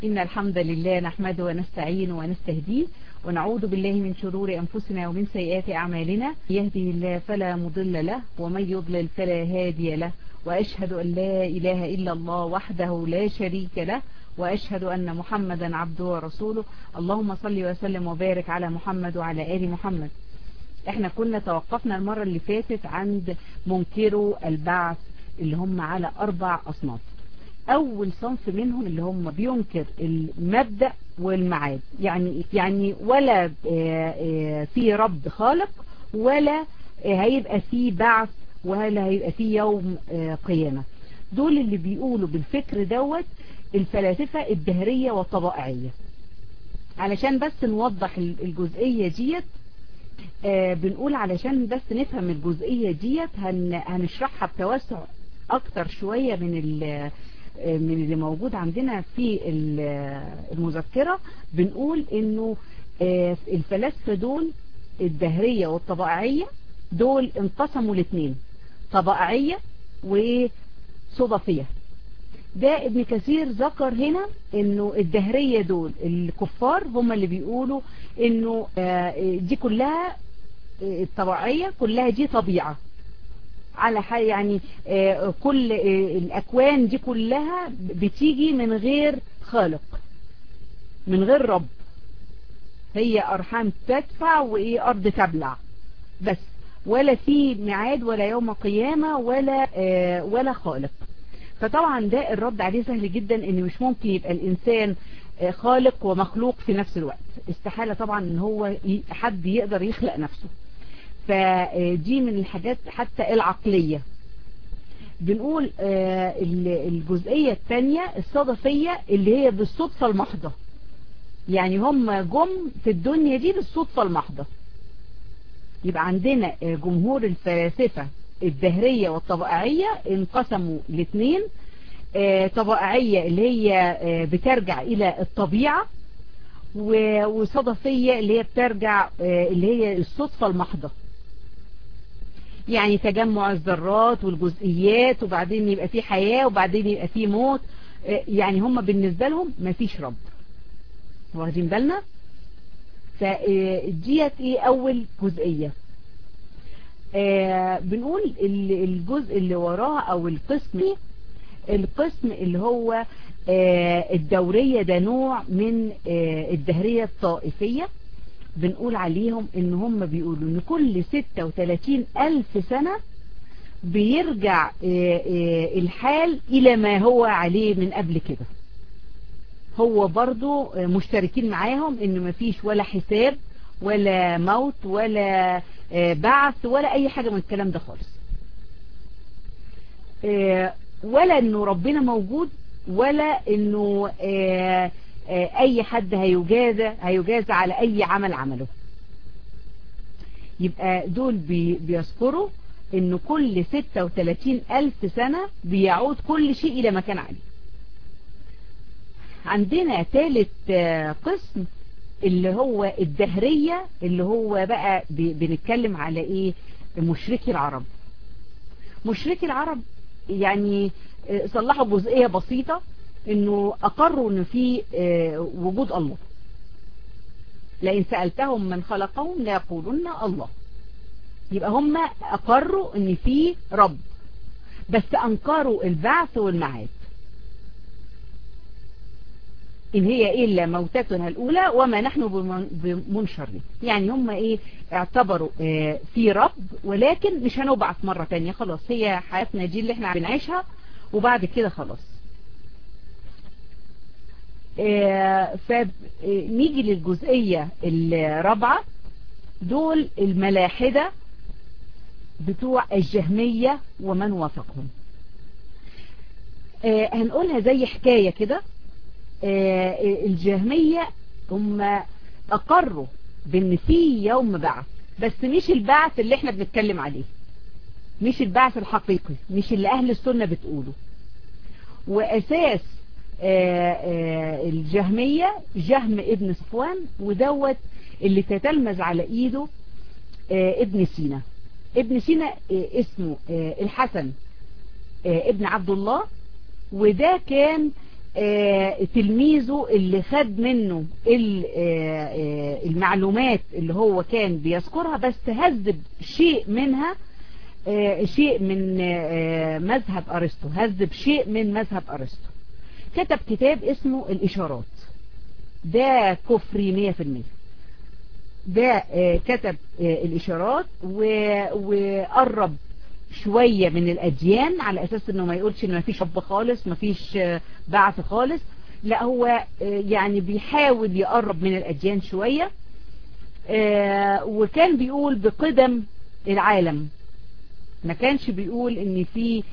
إن الحمد لله نحمده ونستعين ونستهديه ونعوذ بالله من شرور أنفسنا ومن سيئات أعمالنا يهدي الله فلا مضل له ومن يضلل فلا هادي له وأشهد أن لا إله إلا الله وحده لا شريك له وأشهد أن محمدا عبده ورسوله اللهم صل وسلم وبارك على محمد وعلى آل محمد احنا كنا توقفنا المرة اللي فاتت عند منكروا البعث اللي هم على أربع أصناف أول صنف منهم اللي هم بينكر المبدأ والمعاد يعني يعني ولا في رب خالق ولا هيبقى في بعث ولا هيبقى في يوم قيامة دول اللي بيقولوا بالفكر دوت الفلاسفة الدهرية والطبائعية علشان بس نوضح الجزئية ديت آه بنقول علشان بس نفهم الجزئية ديت هن هنشرحها بتوسع اكتر شوية من من اللي موجود عندنا في المذكرة بنقول انه آه الفلاسفة دول الدهرية والطبائعية دول انقسموا لاثنين طبائعية وصدفية ده ابن كثير ذكر هنا انه الدهرية دول الكفار هم اللي بيقولوا انه دي كلها الطبيعية كلها دي طبيعة على حال يعني كل الاكوان دي كلها بتيجي من غير خالق من غير رب هي ارحام تدفع وايه ارض تبلع بس ولا في ميعاد ولا يوم قيامة ولا ولا خالق فطبعا ده الرد عليه سهل جدا ان مش ممكن يبقى الانسان خالق ومخلوق في نفس الوقت استحالة طبعا ان هو حد يقدر يخلق نفسه فدي من الحاجات حتى العقلية بنقول الجزئية الثانية الصدفية اللي هي بالصدفة المحضة يعني هم جم في الدنيا دي بالصدفة المحضة يبقى عندنا جمهور الفلاسفة الدهرية والطبائعية انقسموا لاثنين طبائعية اللي هي بترجع إلى الطبيعة وصدفية اللي هي بترجع اللي هي الصدفة المحضة يعني تجمع الذرات والجزئيات وبعدين يبقى في حياة وبعدين يبقى في موت يعني هم بالنسبة لهم ما فيش رب واخدين بالنا فديت ايه اول جزئية آه بنقول الجزء اللي وراه او القسم القسم اللي هو آه الدورية ده نوع من آه الدهرية الطائفية بنقول عليهم ان هم بيقولوا ان كل 36 الف سنة بيرجع الحال الى ما هو عليه من قبل كده هو برضو مشتركين معاهم ان مفيش ولا حساب ولا موت ولا بعث ولا اي حاجة من الكلام ده خالص ولا انه ربنا موجود ولا انه اي حد هيجازى هيجازى على اي عمل عمله يبقى دول بيذكروا انه كل 36 الف سنة بيعود كل شيء الى مكان عليه عندنا ثالث قسم اللي هو الدهرية اللي هو بقى بنتكلم على ايه مشركي العرب مشركي العرب يعني صلحوا جزئية بسيطة انه اقروا ان في وجود الله لان سألتهم من خلقهم لا يقولون الله يبقى هم اقروا ان في رب بس انكروا البعث والمعاد إن هي إلا موتتنا الأولى وما نحن بمنشرين يعني هم إيه اعتبروا اه في رب ولكن مش هنبعث مرة تانية خلاص هي حياتنا دي اللي احنا بنعيشها وبعد كده خلاص اه فنيجي للجزئية الرابعة دول الملاحدة بتوع الجهمية ومن وافقهم اه هنقولها زي حكاية كده الجهمية هم اقروا بان في يوم بعث بس مش البعث اللي احنا بنتكلم عليه مش البعث الحقيقي مش اللي اهل السنة بتقوله واساس الجهمية جهم ابن صفوان ودوت اللي تتلمذ على ايده ابن سينا ابن سينا اسمه الحسن ابن عبد الله وده كان تلميذه اللي خد منه المعلومات اللي هو كان بيذكرها بس هذب شيء منها شيء من مذهب أرسطو هذب شيء من مذهب أرسطو كتب كتاب اسمه الإشارات ده كفري مية في المية ده كتب الإشارات وقرب شوية من الأديان على أساس أنه ما يقولش أنه ما فيش حب خالص ما فيش بعث خالص لا هو يعني بيحاول يقرب من الأديان شوية وكان بيقول بقدم العالم ما كانش بيقول ان في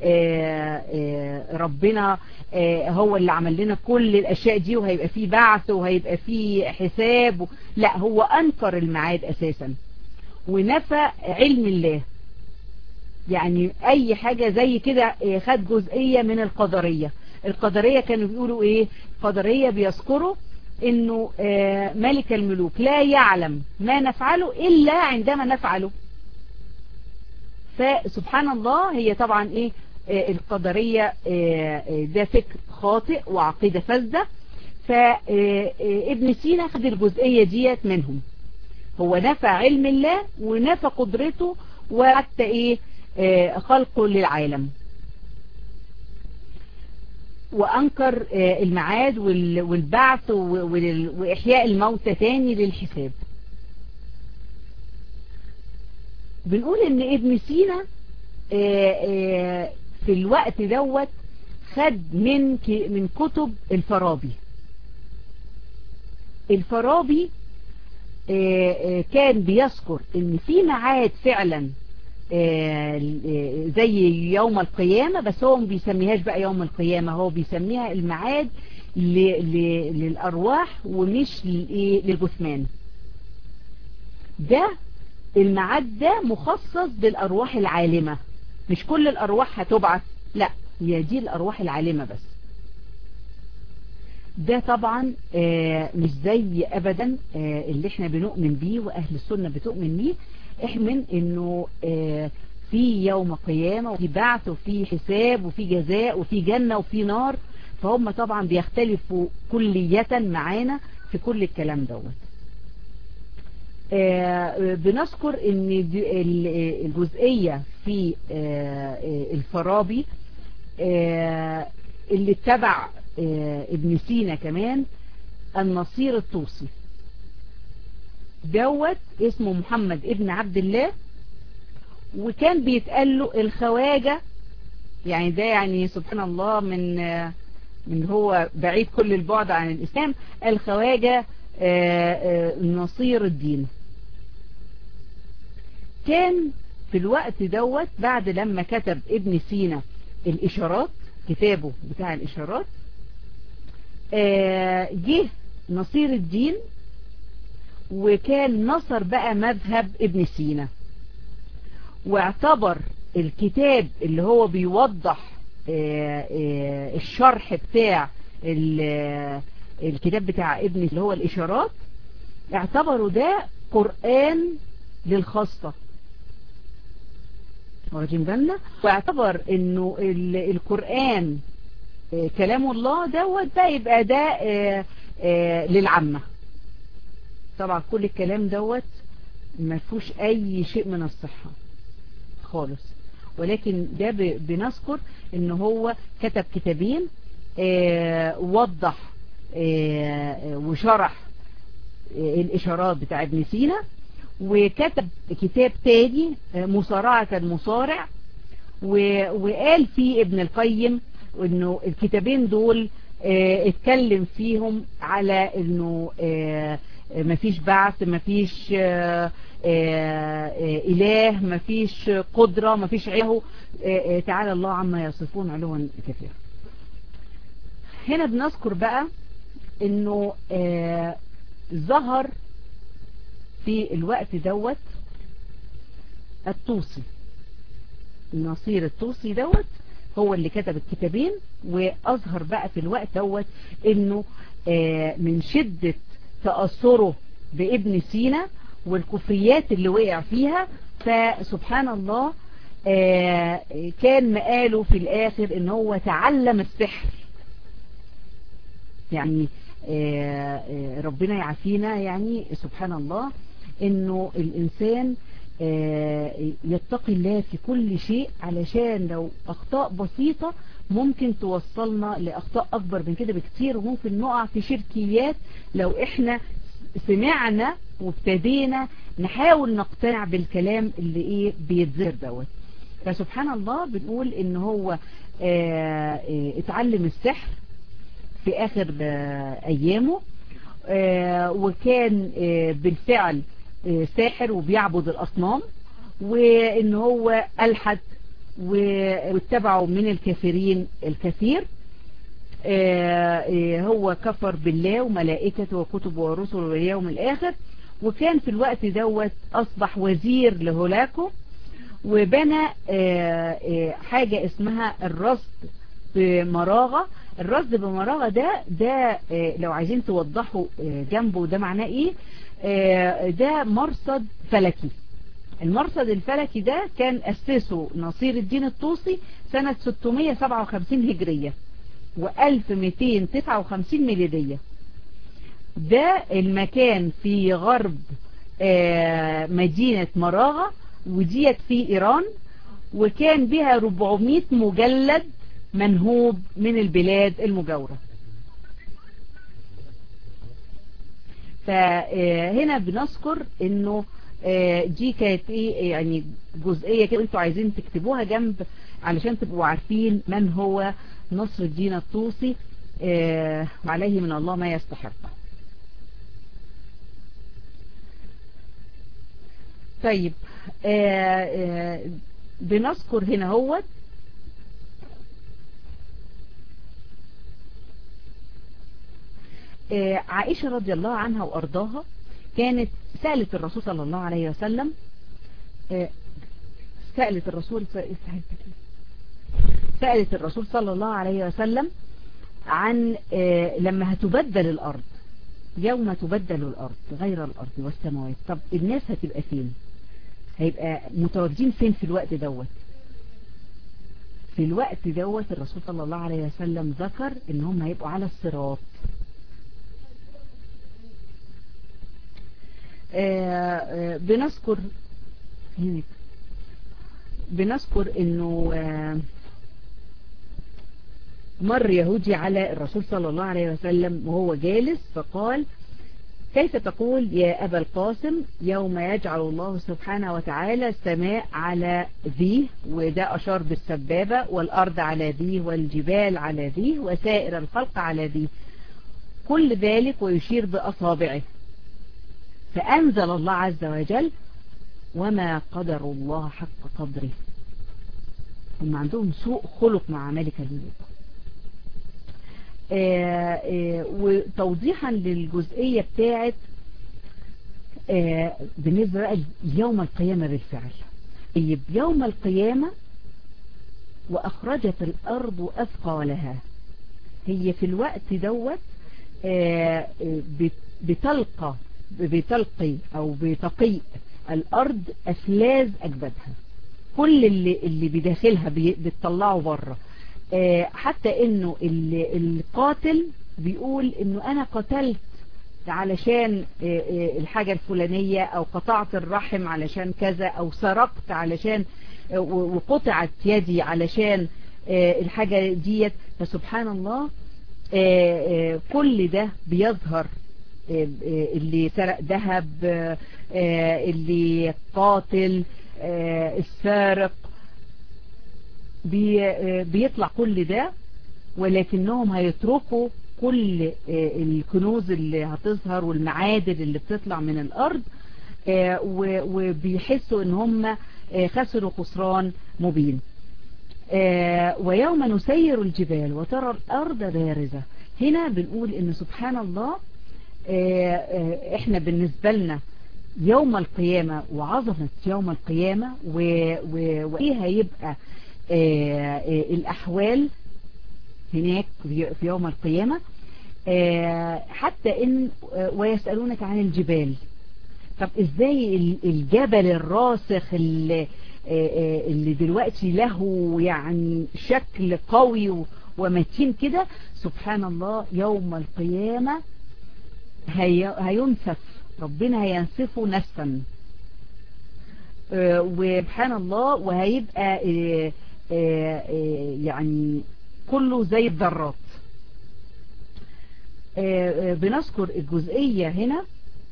ربنا هو اللي عمل لنا كل الاشياء دي وهيبقى فيه بعث وهيبقى فيه حساب لا هو انكر الميعاد اساسا ونفى علم الله يعني اي حاجة زي كده خد جزئية من القدرية القدرية كانوا بيقولوا ايه قدرية بيذكروا انه ملك الملوك لا يعلم ما نفعله الا عندما نفعله فسبحان الله هي طبعا ايه القدرية ده فكر خاطئ وعقيدة فاسدة فابن سينا خد الجزئية ديت منهم هو نفى علم الله ونفى قدرته وحتى ايه خلقه للعالم وانكر المعاد والبعث واحياء الموتى تاني للحساب بنقول ان ابن سينا في الوقت دوت خد من من كتب الفارابي الفارابي كان بيذكر ان في ميعاد فعلا زي يوم القيامة بس هو ما بيسميهاش بقى يوم القيامة هو بيسميها الميعاد للأرواح ومش للجثمان ده الميعاد ده مخصص بالأرواح العالمة مش كل الأرواح هتبعث لا هي دي الأرواح العالمة بس ده طبعا مش زي أبدا اللي احنا بنؤمن بيه وأهل السنة بتؤمن بيه احمن انه في يوم قيامة وفي بعث وفي حساب وفي جزاء وفي جنة وفي نار فهم طبعا بيختلفوا كلية معانا في كل الكلام دوت بنذكر ان الجزئية في الفارابي اللي اتبع ابن سينا كمان النصير الطوسي دوت اسمه محمد ابن عبد الله وكان بيتقال له الخواجة يعني ده يعني سبحان الله من من هو بعيد كل البعد عن الإسلام الخواجة نصير الدين كان في الوقت دوت بعد لما كتب ابن سينا الإشارات كتابه بتاع الإشارات جه نصير الدين وكان نصر بقى مذهب ابن سينا واعتبر الكتاب اللي هو بيوضح الشرح بتاع الكتاب بتاع ابن اللي هو الإشارات اعتبروا ده قرآن للخاصة واخدين بالنا واعتبر انه القرآن كلام الله دوت بقى يبقى ده للعامة طبعا كل الكلام دوت ما فيهوش اي شيء من الصحة خالص ولكن ده بنذكر ان هو كتب كتابين وضح وشرح الاشارات بتاع ابن سينا وكتب كتاب تاني مصارعة المصارع وقال فيه ابن القيم انه الكتابين دول اتكلم فيهم على انه مفيش بعث مفيش اله مفيش قدرة مفيش عيه تعالى الله عما يصفون علوا كثيرا هنا بنذكر بقى انه ظهر في الوقت دوت الطوسي النصير الطوسي دوت هو اللي كتب الكتابين واظهر بقى في الوقت دوت انه من شدة تأثره بابن سينا والكفريات اللي وقع فيها فسبحان الله كان مقاله في الاخر ان هو تعلم السحر يعني ربنا يعافينا يعني سبحان الله انه الانسان يتقي الله في كل شيء علشان لو اخطاء بسيطة ممكن توصلنا لاخطاء اكبر من كده بكتير وممكن نقع في شركيات لو احنا سمعنا وابتدينا نحاول نقتنع بالكلام اللي ايه بيتزر دوت فسبحان الله بنقول ان هو اه اه اتعلم السحر في اخر اه ايامه وكان بالفعل ساحر وبيعبد الاصنام وان هو الحد واتبعوا من الكافرين الكثير هو كفر بالله وملائكته وكتبه ورسله واليوم الآخر وكان في الوقت دوت أصبح وزير لهولاكو وبنى حاجة اسمها الرصد بمراغة الرصد بمراغة ده ده لو عايزين توضحوا جنبه ده معناه ايه ده مرصد فلكي المرصد الفلكي ده كان أسسه نصير الدين الطوسي سنة 657 هجرية و1259 ميلادية ده المكان في غرب مدينة مراغة وديت في إيران وكان بها 400 مجلد منهوب من البلاد المجاورة فهنا بنذكر انه دي كانت ايه يعني جزئية كده انتوا عايزين تكتبوها جنب علشان تبقوا عارفين من هو نصر الدين الطوسي وعليه من الله ما يستحق طيب بنذكر هنا هو عائشة رضي الله عنها وأرضاها كانت سألت الرسول صلى الله عليه وسلم سألت الرسول سألت الرسول صلى الله عليه وسلم عن لما هتبدل الأرض يوم تبدل الأرض غير الأرض والسماوات طب الناس هتبقى فين هيبقى متواجدين فين في الوقت دوت في الوقت دوت الرسول صلى الله عليه وسلم ذكر ان هم هيبقوا على الصراط بنذكر بنذكر انه مر يهودي على الرسول صلى الله عليه وسلم وهو جالس فقال كيف تقول يا أبا القاسم يوم يجعل الله سبحانه وتعالى السماء على ذيه وده أشار بالسبابة والأرض على ذيه والجبال على ذيه وسائر الخلق على ذيه كل ذلك ويشير بأصابعه فأنزل الله عز وجل وما قدر الله حق قدره هم عندهم سوء خلق مع ملك الملوك آآ آآ وتوضيحا للجزئية بتاعت بالنسبة بقى يوم القيامة بالفعل طيب يوم القيامة وأخرجت الأرض أثقالها هي في الوقت دوت بتلقى بتلقي أو بتقي الأرض أفلاز أجبادها كل اللي, اللي بداخلها بتطلعه بره حتى انه القاتل بيقول انه انا قتلت علشان الحاجة الفلانية او قطعت الرحم علشان كذا او سرقت علشان وقطعت يدي علشان الحاجة ديت فسبحان الله كل ده بيظهر اللي سرق ذهب اللي قاتل السارق بيطلع كل ده ولكنهم هيتركوا كل الكنوز اللي هتظهر والمعادن اللي بتطلع من الأرض وبيحسوا ان هم خسروا خسران مبين ويوم نسير الجبال وترى الأرض بارزة هنا بنقول ان سبحان الله احنا بالنسبة لنا يوم القيامة وعظمة يوم القيامة وإيه هيبقى الأحوال هناك في يوم القيامة حتى إن ويسألونك عن الجبال طب إزاي الجبل الراسخ اللي, اللي دلوقتي له يعني شكل قوي ومتين كده سبحان الله يوم القيامة هي هينسف ربنا هينسفه نسفا وسبحان الله وهيبقى يعني كله زي الذرات بنذكر الجزئية هنا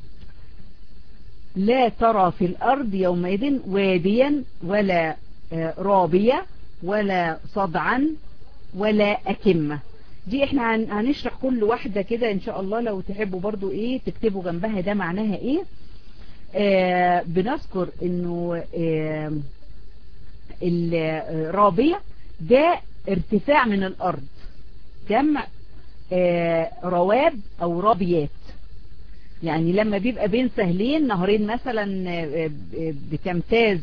لا ترى في الأرض يومئذ واديا ولا رابية ولا صدعا ولا أكمة دي احنا هنشرح كل واحدة كده ان شاء الله لو تحبوا برضو ايه تكتبوا جنبها ده معناها ايه آه بنذكر انه آه الرابية ده ارتفاع من الارض جمع آه رواب او رابيات يعني لما بيبقى بين سهلين نهرين مثلا بتمتاز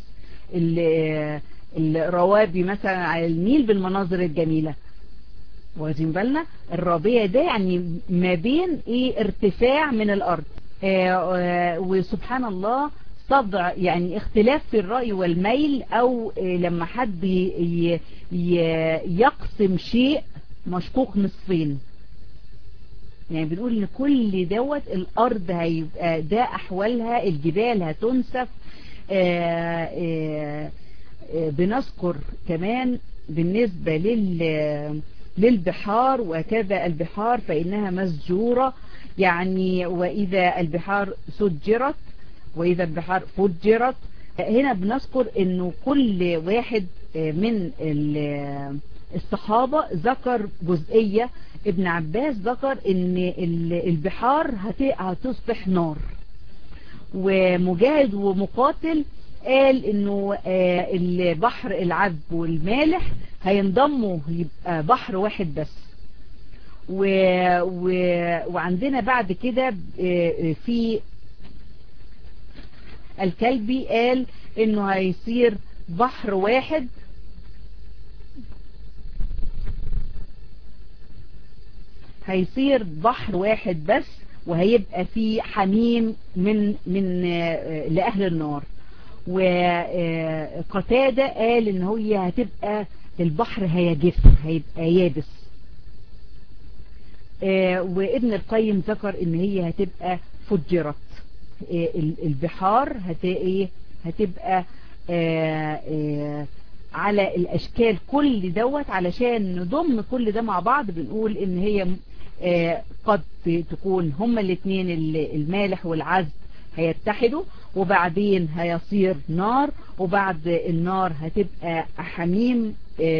الروابي مثلا على النيل بالمناظر الجميلة واخدين بالنا الرابية ده يعني ما بين ايه ارتفاع من الارض آه آه وسبحان الله صدع يعني اختلاف في الرأي والميل او آه لما حد يقسم شيء مشقوق نصفين يعني بنقول ان كل دوت الارض هيبقى ده احوالها الجبال هتنسف بنذكر كمان بالنسبة لل للبحار وكذا البحار فإنها مسجورة يعني وإذا البحار سجرت وإذا البحار فجرت هنا بنذكر أنه كل واحد من الصحابة ذكر جزئية ابن عباس ذكر أن البحار هتصبح نار ومجاهد ومقاتل قال انه البحر العذب والمالح هينضموا يبقى بحر واحد بس و و وعندنا بعد كده في الكلبي قال انه هيصير بحر واحد هيصير بحر واحد بس وهيبقى فيه حميم من من لأهل النار وقتادة قال ان هي هتبقى البحر هيجف هيبقى يابس وابن القيم ذكر ان هي هتبقى فجرت البحار هتبقى على الاشكال كل دوت علشان نضم كل ده مع بعض بنقول ان هي قد تكون هما الاثنين المالح والعذب هيتحدوا وبعدين هيصير نار وبعد النار هتبقى حميم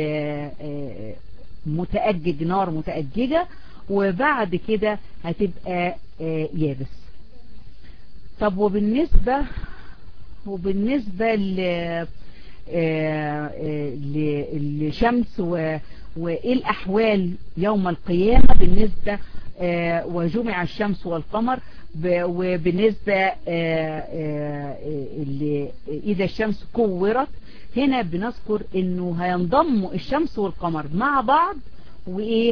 متأجج نار متأججة وبعد كده هتبقى يابس طب وبالنسبة وبالنسبة للشمس وإيه الأحوال يوم القيامة بالنسبة وجمع الشمس والقمر وبالنسبة إذا الشمس كورت هنا بنذكر انه هينضموا الشمس والقمر مع بعض وايه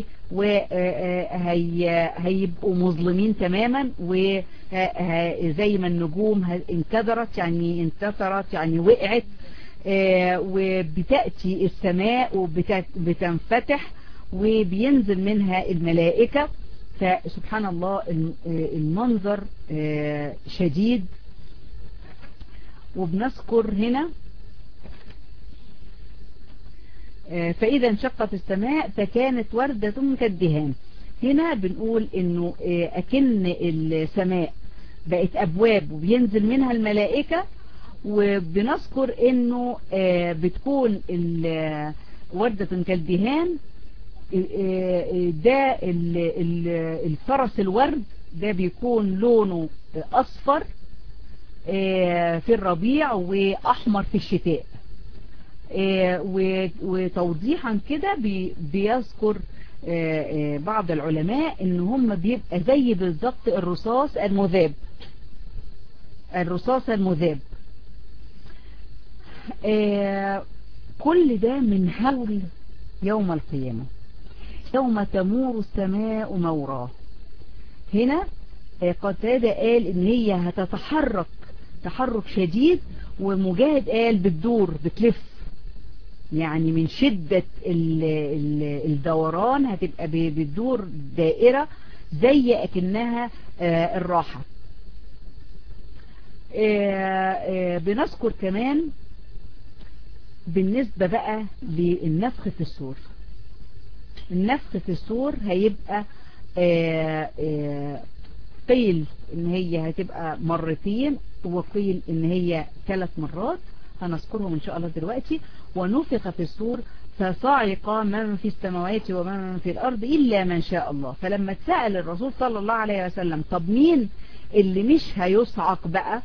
وهيبقوا مظلمين تماما وزي ما النجوم انكدرت يعني انتصرت يعني وقعت وبتأتي السماء وبتنفتح وبينزل منها الملائكة فسبحان الله المنظر شديد وبنذكر هنا فإذا انشقت السماء فكانت وردة كالدهان هنا بنقول انه اكن السماء بقت ابواب وبينزل منها الملائكة وبنذكر انه بتكون وردة كالدهان ده الفرس الورد ده بيكون لونه اصفر في الربيع واحمر في الشتاء وتوضيحا كده بيذكر بعض العلماء ان هم بيبقى زي بالظبط الرصاص المذاب الرصاص المذاب كل ده من هول يوم القيامة يوم تمور السماء مورا هنا قتادة قال ان هي هتتحرك تحرك شديد ومجاهد قال بتدور بتلف يعني من شدة ال ال الدوران هتبقى بتدور دائرة زي اكنها الراحة بنذكر كمان بالنسبة بقى للنفخ في السور النفخ في السور هيبقى قيل ان هي هتبقى مرتين وقيل ان هي ثلاث مرات هنذكرهم ان شاء الله دلوقتي ونفخ في السور فصعق من في السماوات ومن في الارض الا من شاء الله فلما اتسأل الرسول صلى الله عليه وسلم طب مين اللي مش هيصعق بقى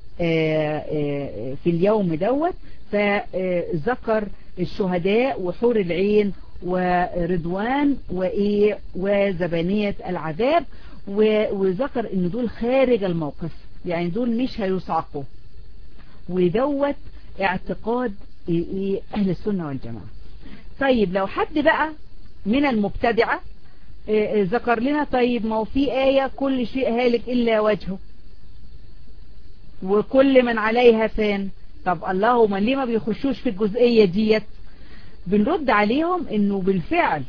في اليوم دوت فذكر الشهداء وحور العين ورضوان وإيه وزبانية العذاب وذكر ان دول خارج الموقف يعني دول مش هيصعقوا ودوت اعتقاد إيه اهل السنة والجماعة طيب لو حد بقى من المبتدعة إيه ذكر لنا طيب ما هو في آية كل شيء هالك إلا وجهه وكل من عليها فان طب اللهم ليه ما بيخشوش في الجزئية ديت بنرد عليهم انه بالفعل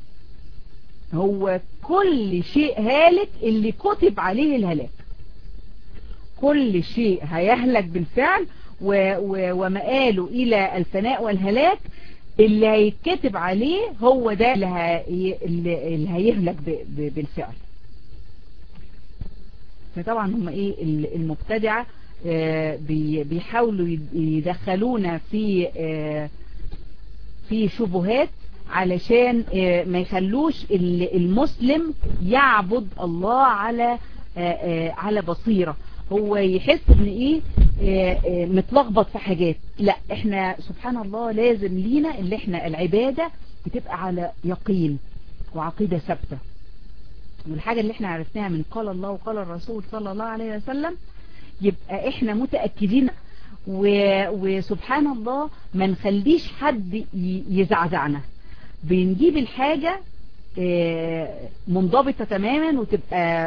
هو كل شيء هالك اللي كتب عليه الهلاك كل شيء هيهلك بالفعل و و ومآله الى الفناء والهلاك اللي هيتكتب عليه هو ده اللي, هي اللي هيهلك بالفعل فطبعا هم ايه المبتدعة بيحاولوا يدخلونا في في شبهات علشان ما يخلوش المسلم يعبد الله على على بصيرة هو يحس ان ايه متلخبط في حاجات لا احنا سبحان الله لازم لينا اللي احنا العبادة بتبقى على يقين وعقيدة ثابتة والحاجة اللي احنا عرفناها من قال الله وقال الرسول صلى الله عليه وسلم يبقى احنا متأكدين وسبحان الله ما نخليش حد يزعزعنا بنجيب الحاجة منضبطة تماما وتبقى